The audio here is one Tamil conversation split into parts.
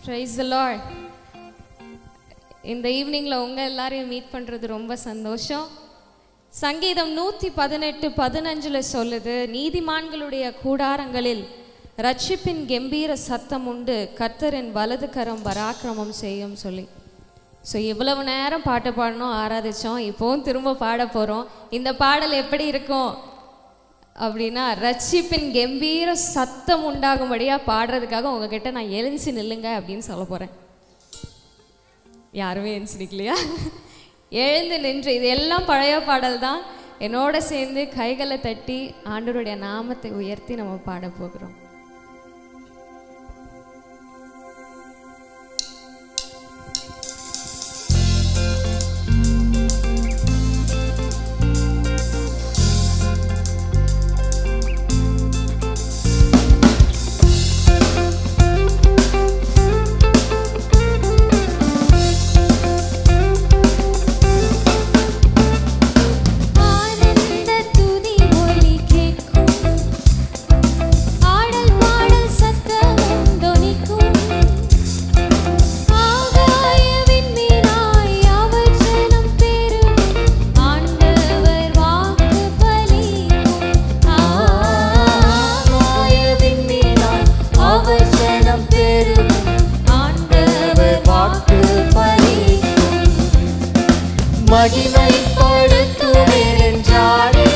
ப்ரைஸ் the Lord இந்த ஈவினிங்கில் உங்கள் எல்லாரையும் மீட் பண்ணுறது ரொம்ப சந்தோஷம் சங்கீதம் நூற்றி பதினெட்டு பதினஞ்சில் சொல்லுது நீதிமான்களுடைய கூடாரங்களில் ரட்சிப்பின் கெம்பீர சத்தம் உண்டு கர்த்தரின் வலது கரம் பராக்கிரமம் செய்யும் சொல்லி ஸோ இவ்வளவு நேரம் பாட்டு பாடணும் ஆராதிச்சோம் இப்போவும் திரும்ப பாட போகிறோம் இந்த பாடல் எப்படி இருக்கும் அப்படின்னா ரட்சிப்பின் கம்பீர சத்தம் உண்டாகும்படியாக பாடுறதுக்காக உங்ககிட்ட நான் எழுந்துச்சு நில்லுங்க அப்படின்னு சொல்ல போகிறேன் யாருமே எழுந்துச்சு நிற்கலையா எழுந்து நின்று இது எல்லாம் பழைய பாடல் தான் என்னோட சேர்ந்து கைகளை தட்டி ஆண்டவருடைய நாமத்தை உயர்த்தி நம்ம பாட போகிறோம் ஆனந்த துதி ஒலி கேட்கும் ஆடல் பாடல் சத்தமும் தொனிக்கும் ஆகாயவின் மீனாய் அவர் ஜனம் பெருகும் ஆண்டவர் வாக்கு பலிக்கும் ஆகாயவின் மீனாய் அவர் ஜனம் பெருகும் ஆண்டவர் வாக்கு பலிக்கும் மகிமைப்படுத்துவேன் என்றாரே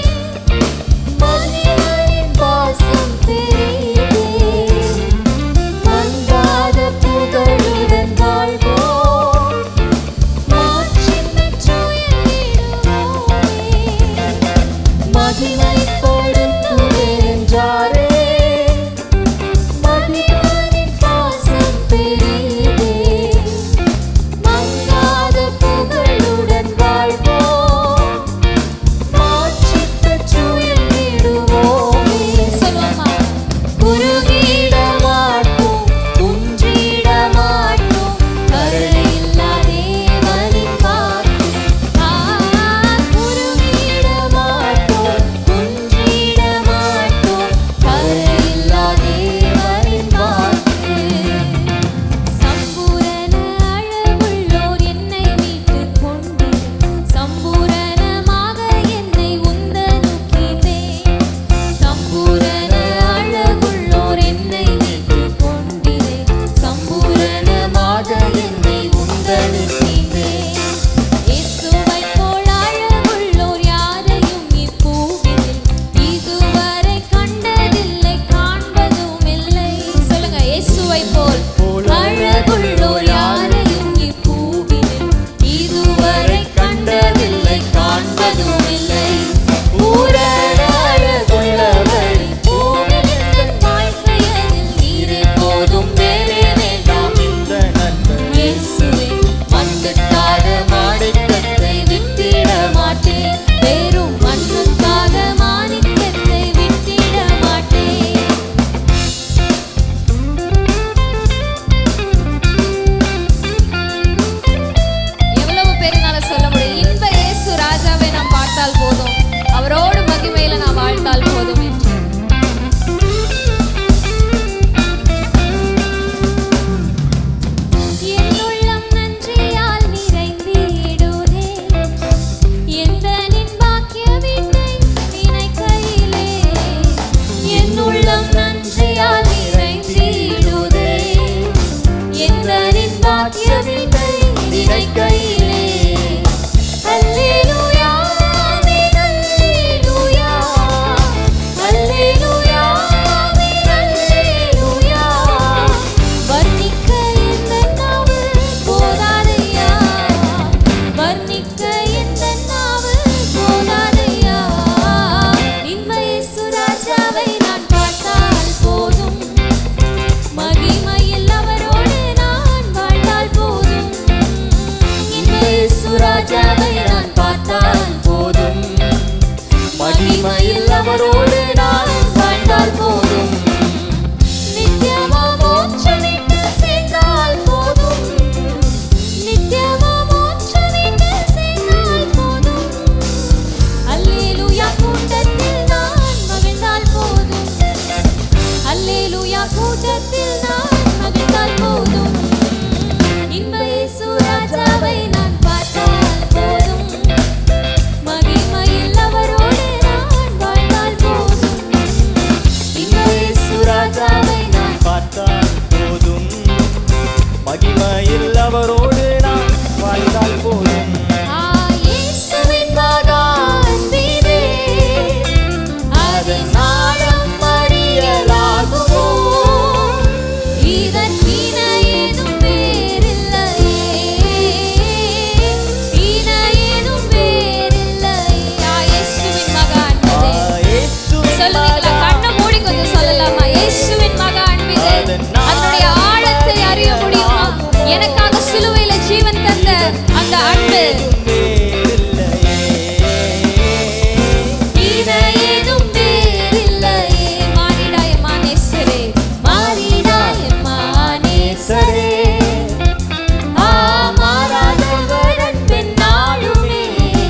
மனிதனின் பாசம் பெரிதே மங்காத புகழுடன் வாழ்வோம் மாற்றிப் பெற்றுயர்ந்திடுவோமே. மகிமைப்படுத்துவேன் என்றாரே மனிதனின் பாசம் பெரிதே மங்காத புகழுடன் வாழ்வோம் இணையேதும் வேறில்லையே இணையேதும் வேறில்லையே இயேசுவின் மகா அன்பே சொல்லுவீங்களா கண்ணை மூடி கொஞ்சம் சொல்லலாமா இயேசுவின் மகா அன்பிலே அதனுடைய ஆழத்தை அறிய முடியுமா எனக்காக சிலுவையில ஜீவன் தந்த அந்த அன்பு இணையேதும் வேறில்லையே மாறிடாய மானேசரே மாறிடாய மானேசரே ஆ மாறாதவர் அன்பின் நாளுமே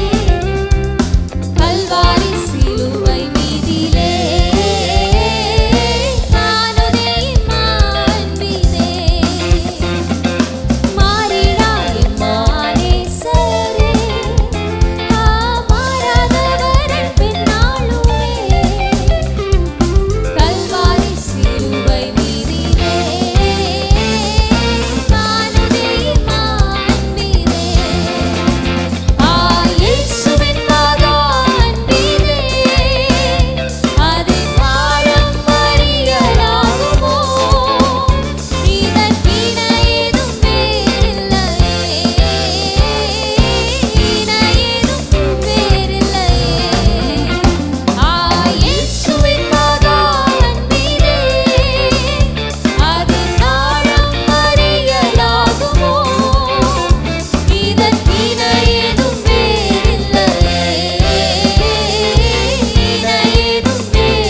கல்வாரி சிலுவை மீதிலே காணுதே மாண்பினே மாறிடாய் மானேசரே ஆ மாறாதவர் அன்பின் நாளுமே கல்வாரி சிலுவை மீதிலே காணுதே மாண்பினே ஆ இயேசுவின் மகா அன்பிலே அதின் ஆழம் அறியலாகுமோ இதன் இணையேதும் வேறில்லையே இணையேதும் வேறில்லையே ஆ இயேசுவின் மகா அன்பிலே அதின் ஆழம் அறியலாகுமோ இதன் இணையேதும் வேறில்லையே இணையேதும்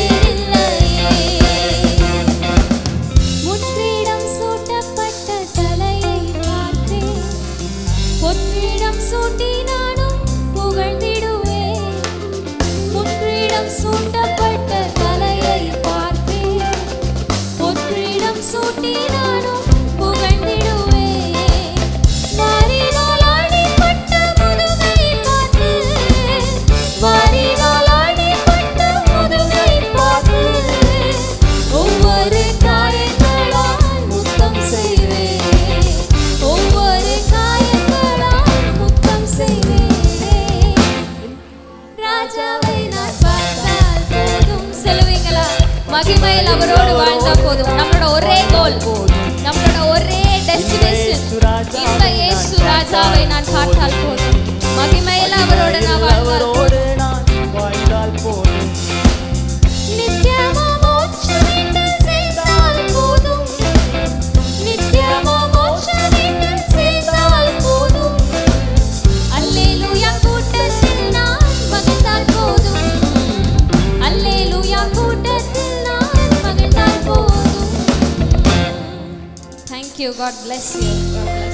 வேறில்லையே முற்றிடம் சூட்டப்பட்ட தலையை பார்த்தேன் பொற்றிடம் சூட்டி நானும் புகழ்ந்திடுவேன் முற்றிடம் சூட்டப்பட்ட தலையை பார்த்தேன் பொற்றிடம் சூட்டி நானும் புகழ்ந்திடுவேன் வாரினால் அடிபட்ட முதுகை பார்த்து வாரினால் அடிபட்ட முதுகை பார்த்து ஒவ்வொரு காயங்களால் முத்தம் செய்வேன் ஒவ்வொரு காயங்களால் முத்தம் செய்வேன் ராஜாவை நான் பார்த்தால் போதும் சொல்லுவீங்களா மகிமையில் அவரோடு வாழ்ந்தா போதும் நம்மளோட ஒரே கோல் நம்மளோட ஒரே டெஸ்டினேஷன் இந்த இயேசு ராஜாவை நான் பார்த்தால் போதும் மகிமையில் அவரோட நான் வாழ்ந்தால் போதும் நித்யமா மோட்சத்தில் சேர்ந்தால் போதும் நித்யமா மோட்சத்தில் சேர்ந்தால் போதும் அல்லேலூயா கூட்டத்தில் நான் மகிழ்ந்தால் போதும் அல்லேலூயா கூட்டத்தில் நான் மகிழ்ந்தால் போதும் Thank you. God bless you. God bless